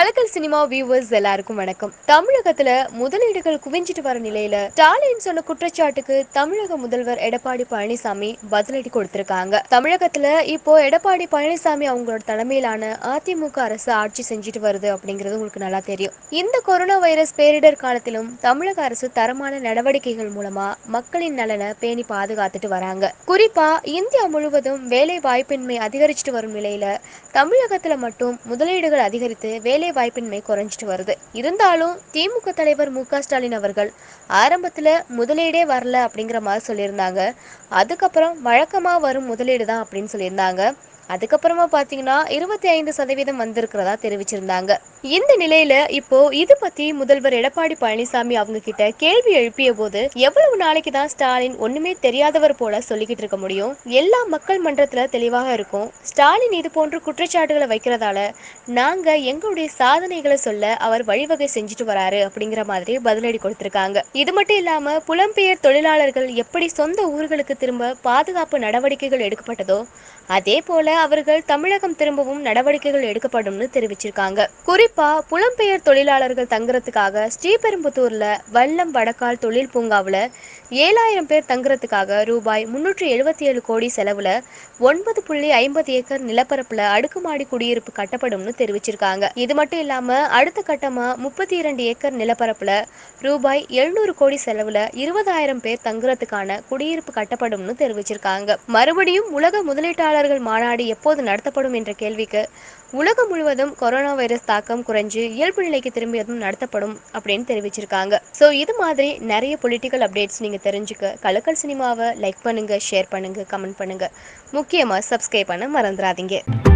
கலக்கல் cinema viewers எல்லாருக்கும் வணக்கம் தமிழகத்துல முதலீடுகள் குவிஞ்சிட்டு வர நிலையில ஸ்டாலின் சொன்ன குற்றச்சாட்டுக்கு தமிழக முதல்வர் எடப்பாடி பழனிசாமி பதிலடி கொடுத்திருக்காங்க தமிழகத்துல இப்போ எடப்பாடி பழனிசாமி அவங்களோட தலைமையிலான அதிமுக அரசு ஆட்சி செஞ்சுட்டு வருது அப்படிங்கிறது உங்களுக்கு நல்லா தெரியும் இந்த கொரோனா வைரஸ் பேரிடர் காலத்திலும் தமிழக அரசு தரமான நடவடிக்கைகள் மூலமா மக்களின் நலனை பேணி பாதுகாத்துட்டு வராங்க குறிப்பா இந்தியா முழுவதும் வேலை வாய்ப்பின்மை அதிகரிச்சுட்டு வரும் நிலையில தமிழகத்துல மட்டும் முதலீடுகள் அதிகரித்து வேலை வாய்ப்பின்மை குறைஞ்சிட்டு வருது இருந்தாலும் திமுக தலைவர் மு க ஸ்டாலின் அவர்கள் ஆரம்பத்துல முதலீடே வரல அப்படிங்கிற மாதிரி சொல்லியிருந்தாங்க அதுக்கப்புறம் வழக்கமா வரும் முதலீடு தான் அப்படின்னு சொல்லியிருந்தாங்க அதுக்கப்புறமா பாத்தீங்கன்னா இருபத்தி ஐந்து சதவீதம் வந்திருக்கிறதா தெரிவிச்சிருந்தாங்க இந்த நிலையில இப்போ இது பத்தி முதல்வர் எடப்பாடி பழனிசாமி அவங்க கிட்ட கேள்வி எழுப்பிய போது எவ்வளவு நாளைக்கு தான் ஸ்டாலின் ஒண்ணுமே தெரியாதவர் போல சொல்லிக்கிட்டு இருக்க முடியும் எல்லா மக்கள் மன்றத்துல தெளிவாக இருக்கும் ஸ்டாலின் இது போன்ற குற்றச்சாட்டுகளை வைக்கிறதால நாங்க எங்களுடைய சாதனைகளை சொல்ல அவர் வழிவகை செஞ்சுட்டு வராரு அப்படிங்கிற மாதிரி பதிலடி கொடுத்திருக்காங்க இது மட்டும் இல்லாம புலம்பெயர் தொழிலாளர்கள் எப்படி சொந்த ஊர்களுக்கு திரும்ப பாதுகாப்பு நடவடிக்கைகள் எடுக்கப்பட்டதோ அதே போல அவர்கள் தமிழகம் திரும்பவும் நடவடிக்கைகள் எடுக்கப்படும்னு தெரிவிச்சிருக்காங்க குறிப்பா புலம்பெயர் தொழிலாளர்கள் தங்குறதுக்காக ஸ்ரீபெரும்புத்தூர்ல வல்லம் வடக்கால் தொழில் பூங்காவுல ஏழாயிரம் பேர் தங்குறதுக்காக ரூபாய் முன்னூற்றி எழுபத்தி ஏழு கோடி செலவுல ஒன்பது புள்ளி ஐம்பது ஏக்கர் நிலப்பரப்புல அடுக்குமாடி குடியிருப்பு கட்டப்படும்னு தெரிவிச்சிருக்காங்க இது மட்டும் இல்லாம அடுத்த கட்டமா முப்பத்தி இரண்டு ஏக்கர் நிலப்பரப்புல ரூபாய் எழுநூறு கோடி செலவுல இருபதாயிரம் பேர் தங்குறதுக்கான குடியிருப்பு கட்டப்படும்னு தெரிவிச்சிருக்காங்க மறுபடியும் உலக முதலீட்டாளர்கள் மாநாடு எப்போது நடத்தப்படும் என்ற கேள்விக்கு உலகம் முழுவதும் கொரோனா வைரஸ் தாக்கம் குறைஞ்சு இயல்பு நிலைக்கு திரும்பியதும் நடத்தப்படும் அப்படின்னு தெரிவிச்சிருக்காங்க ஸோ இது மாதிரி நிறைய பொலிட்டிக்கல் அப்டேட்ஸ் நீங்க தெரிஞ்சுக்க கலக்கல் சினிமாவை லைக் பண்ணுங்க ஷேர் பண்ணுங்க கமெண்ட் பண்ணுங்க முக்கியமா சப்ஸ்கிரைப் பண்ண மறந்துடாதீங்க